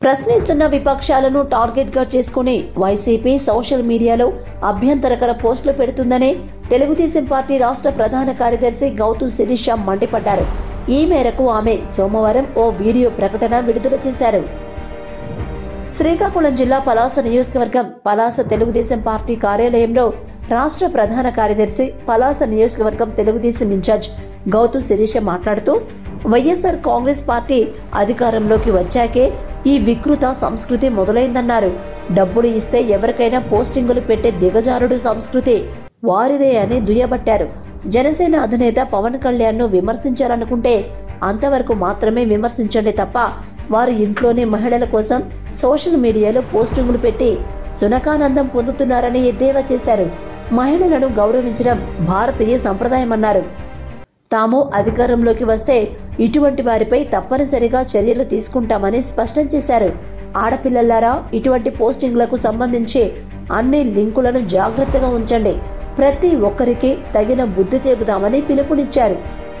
ప్రశ్నిస్తున్న విపక్షాలను target గా చేసుకుని YCP social మీడియాలో అభ్యంతరకర పోస్టులు పెడుతుందని తెలుగుదేశం పార్టీ రాష్ట్ర ప్రధాన కార్యదర్శి గౌతు శిరీష మండిపడ్డారు ఈ మేరకు ఆమె సోమవారం ఓ వీడియో ప్రకటన విడుదల చేశారు శ్రీకాకుళం జిల్లా పలాస నియోజకవర్గం పలాస తెలుగుదేశం పార్టీ కార్యాలయంలో రాష్ట్ర ప్రధాన కార్యదర్శి పలాస నియోజకవర్గం తెలుగుదేశం ఇన్ఛార్జ్ గౌతు శిరీష మాట్లాడుతూ వైఎస్ఆర్ కాంగ్రెస్ పార్టీ అధికారంలోకి వచ్చాకే ఈ వికృత సంస్కృతి మొదలైందన్నారు డబ్బులు ఇస్తే ఎవరికైనా పోస్టింగులు పెట్టే దిగజారుడు సంస్కృతి వారిదే అని దుయ్యబట్టారు జనసేన అధినేత పవన్ కళ్యాణ్ ను విమర్శించాలనుకుంటే అంతవరకు మాత్రమే విమర్శించండి తప్ప వారు ఇంట్లోనే మహిళల కోసం సోషల్ మీడియాలో పోస్టింగులు పెట్టి సునకానందం పొందుతున్నారని ఎద్దేవా చేశారు మహిళలను గౌరవించడం భారతీయ సంప్రదాయమన్నారు తాము అధికారంలోకి వస్తే ఇటువంటి వారిపై తప్పనిసరిగా చర్యలు తీసుకుంటామని స్పష్టం చేశారు ఆడపిల్లలారా ఇటువంటి పోస్టింగ్లకు సంబంధించి అన్ని లింకులను జాగ్రత్తగా ఉంచండి ప్రతి ఒక్కరికి తగిన బుద్ధి చెబుతామని పిలుపునిచ్చారు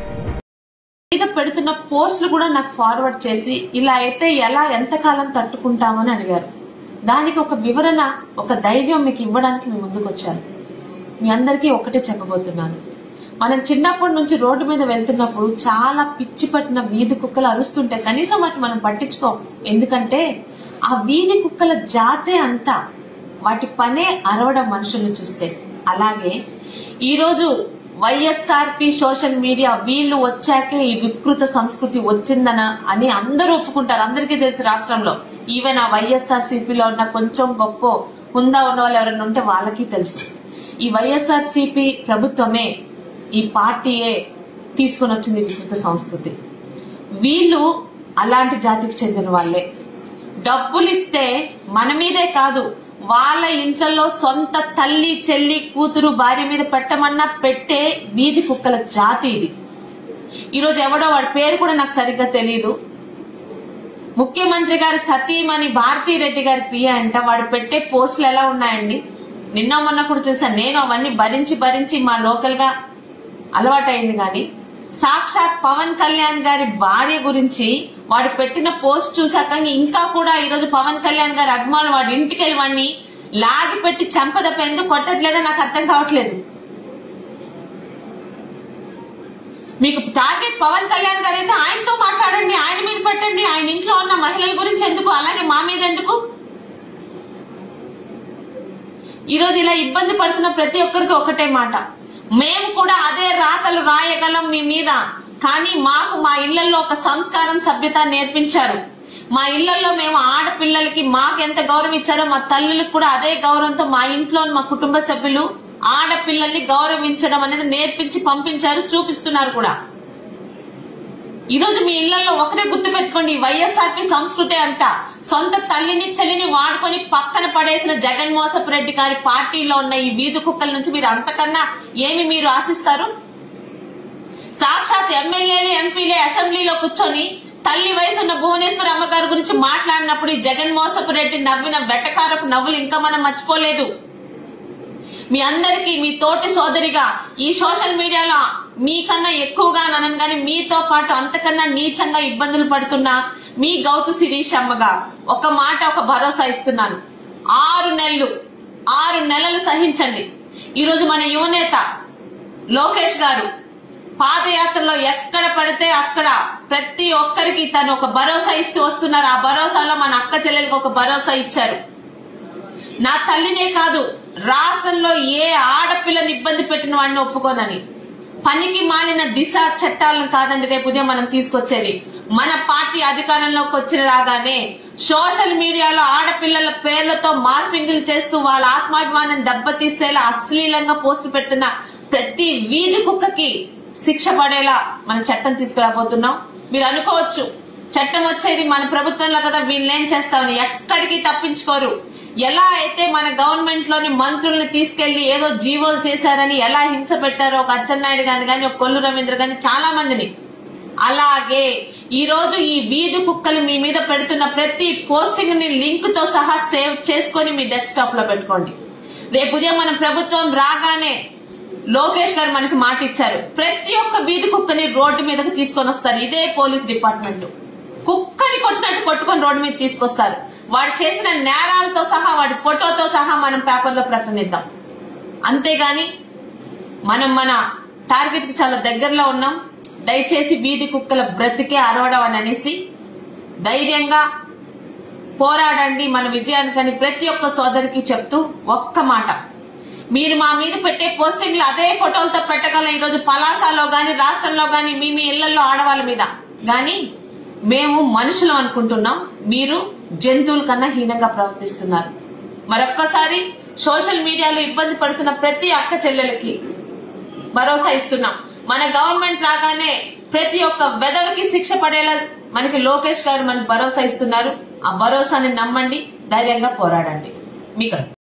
మీద పెడుతున్న పోస్టులు కూడా నాకు ఫార్వర్డ్ చేసి ఇలా అయితే ఎలా ఎంతకాలం తట్టుకుంటామని అడిగారు దానికి ఒక వివరణ ఒక ధైర్యం మీకు ఇవ్వడానికి మేము ముందుకు వచ్చాను మీ అందరికీ ఒకటే చెప్పబోతున్నాను మనం చిన్నప్పటి నుంచి రోడ్డు మీద వెళ్తున్నప్పుడు చాలా పిచ్చి పట్టిన వీధి కుక్కలు అరుస్తుంటే కనీసం వాటిని మనం పట్టించుకోం ఎందుకంటే ఆ వీధి కుక్కల జాతే అంతా వాటి పనే అరవడం మనుషుల్ని చూస్తే అలాగే ఈరోజు వైఎస్ఆర్పి సోషల్ మీడియా వీళ్ళు వచ్చాకే ఈ వికృత సంస్కృతి వచ్చిందన అని అందరూ ఒప్పుకుంటారు అందరికీ తెలుసు రాష్ట్రంలో ఈవెన్ ఆ వైఎస్ఆర్ సిపిలో ఉన్న కొంచెం గొప్ప హుందా ఉన్న వాళ్ళు ఎవరైనా ఉంటే వాళ్ళకి తెలుసు ఈ వైఎస్ఆర్ సిపి ప్రభుత్వమే ఈ పార్టీయే తీసుకొని వచ్చింది వికృత సంస్కృతి వీళ్ళు అలాంటి జాతికి చెందిన వాళ్ళే డబ్బులు ఇస్తే మన మీదే కాదు వాళ్ళ ఇంట్లో సొంత తల్లి చెల్లి కూతురు భార్య మీద పెట్టమన్నా పెట్టే వీధి కుక్కల జాతి ఇది ఈరోజు ఎవడో వాడి పేరు కూడా నాకు సరిగ్గా తెలియదు ముఖ్యమంత్రి గారి సతీమణి భారతీ రెడ్డి గారి పియ అంట వాడు పెట్టే పోస్టులు ఎలా ఉన్నాయండి నిన్న మొన్న కూడా చూసాను నేను అవన్నీ భరించి భరించి మా లోకల్ గా అలవాటైంది కానీ సాక్షాత్ పవన్ కళ్యాణ్ గారి భార్య గురించి వాడు పెట్టిన పోస్ట్ చూసాక ఇంకా కూడా ఈరోజు పవన్ కళ్యాణ్ గారి అభిమానులు వాడి ఇంటికి వెళ్ళి వాడిని లాగి పెట్టి చంపదప్ప ఎందుకు కొట్టట్లేదో నాకు అర్థం కావట్లేదు మీకు టార్గెట్ పవన్ కళ్యాణ్ గారు అయితే ఆయనతో మాట్లాడండి ఆయన మీద పెట్టండి ఆయన ఇంట్లో ఉన్న మహిళల గురించి ఎందుకు అలాగే మా మీద ఎందుకు ఈరోజు ఇలా ఇబ్బంది పడుతున్న ప్రతి ఒక్కరికి ఒకటే మాట మేము కూడా అదే రాతలు రాయగలం మీ మీద కానీ మాకు మా ఇళ్లలో ఒక సంస్కారం సభ్యత నేర్పించారు మా ఇళ్లలో మేము ఆడపిల్లలకి మాకు ఎంత గౌరవం ఇచ్చారో మా తల్లులకు కూడా అదే గౌరవంతో మా ఇంట్లో మా కుటుంబ సభ్యులు ఆడపిల్లల్ని గౌరవించడం అనేది నేర్పించి పంపించారు చూపిస్తున్నారు కూడా ఈ రోజు మీ ఇళ్లలో ఒకటే గుర్తు పెట్టుకోండి వైఎస్ఆర్పి సంస్కృతే అంట సొంత తల్లిని చెల్లిని వాడుకొని పక్కన పడేసిన జగన్మోహన్ రెడ్డి గారి పార్టీలో ఉన్న ఈ వీధి కుక్కల నుంచి మీరు అంతకన్నా ఏమి మీరు ఆశిస్తారు సాక్షాత్ ఎమ్మెల్యేలు ఎంపీలే అసెంబ్లీలో కూర్చొని తల్లి వయసు ఉన్న భువనేశ్వర్ అమ్మగారి గురించి మాట్లాడినప్పుడు ఈ జగన్మోహన్ రెడ్డి నవ్విన వెటకారపు నవ్వులు ఇంకా మనం మర్చిపోలేదు మీ అందరికీ మీ తోటి సోదరిగా ఈ సోషల్ మీడియాలో మీకన్నా ఎక్కువగా అనను కానీ మీతో పాటు అంతకన్నా నీచంగా ఇబ్బందులు పడుతున్న మీ గౌతు శిరీష్ అమ్మగా ఒక మాట ఒక భరోసా ఇస్తున్నాను ఆరు నెలలు ఆరు నెలలు సహించండి ఈరోజు మన యువనేత లోకేష్ గారు పాదయాత్రలో ఎక్కడ పడితే అక్కడ ప్రతి ఒక్కరికి తను ఒక భరోసా ఇస్తూ వస్తున్నారు ఆ భరోసాలో మన అక్క చెల్లెలకు ఒక భరోసా ఇచ్చారు నా తల్లినే కాదు రాష్ట్రంలో ఏ ఆడపిల్లని ఇబ్బంది పెట్టిన వాడిని ఒప్పుకోనని పనికి మాలిన దిశ చట్టాలను కాదండి రేపు ఉదయం మనం తీసుకొచ్చేది మన పార్టీ అధికారంలోకి వచ్చిన రాగానే సోషల్ మీడియాలో ఆడపిల్లల పేర్లతో మార్ఫింగ్లు చేస్తూ వాళ్ళ ఆత్మాభిమానం దెబ్బతీసేలా అశ్లీలంగా పోస్ట్ పెడుతున్న ప్రతి వీధి కుక్కకి శిక్ష పడేలా మనం చట్టం తీసుకురాబోతున్నాం మీరు అనుకోవచ్చు చట్టం వచ్చేది మన ప్రభుత్వంలో కదా వీళ్ళేం చేస్తామని ఎక్కడికి తప్పించుకోరు ఎలా అయితే మన గవర్నమెంట్ లోని మంత్రుల్ని తీసుకెళ్లి ఏదో జీవోలు చేశారని ఎలా హింస పెట్టారో ఒక అచ్చెన్నాయుడు గాని గాని ఒక కొల్లు రవీంద్ర గాని చాలా మందిని అలాగే ఈ రోజు ఈ వీధి కుక్కలు మీ మీద పెడుతున్న ప్రతి పోస్టింగ్ ని లింక్ తో సహా సేవ్ చేసుకొని మీ డెస్క్టాప్ లో పెట్టుకోండి రేపు ఉదయం మన ప్రభుత్వం రాగానే లోకేష్ గారు మనకి మాట ఇచ్చారు ప్రతి ఒక్క వీధి కుక్కని రోడ్డు మీదకి తీసుకొని వస్తారు ఇదే పోలీస్ డిపార్ట్మెంట్ కుక్కని కొట్టినట్టు కొట్టుకొని రోడ్డు మీద తీసుకొస్తారు వాడు చేసిన నేరాలతో సహా వాడి ఫోటోతో సహా మనం పేపర్లో ప్రకటనిద్దాం అంతేగాని మనం మన టార్గెట్ కి చాలా దగ్గరలో ఉన్నాం దయచేసి వీధి కుక్కల బ్రతికే అరవడం అని అనేసి ధైర్యంగా పోరాడండి మన విజయానికని ప్రతి ఒక్క సోదరికి చెప్తూ ఒక్క మాట మీరు మా మీద పెట్టే పోస్టింగ్లు అదే ఫోటోలతో పెట్టగలం ఈరోజు పలాసాలో గాని రాష్ట్రంలో గాని మీ మీ ఇళ్లలో ఆడవాళ్ళ మీద గాని మేము మనుషులం అనుకుంటున్నాం మీరు జంతువుల కన్నా హీనంగా ప్రవర్తిస్తున్నారు మరొక్కసారి సోషల్ మీడియాలో ఇబ్బంది పడుతున్న ప్రతి అక్క చెల్లెలకి భరోసా ఇస్తున్నాం మన గవర్నమెంట్ రాగానే ప్రతి ఒక్క వెదవికి శిక్ష పడేలా మనకి లోకేష్ గారు మనకి భరోసా ఇస్తున్నారు ఆ భరోసాని నమ్మండి ధైర్యంగా పోరాడండి మీకు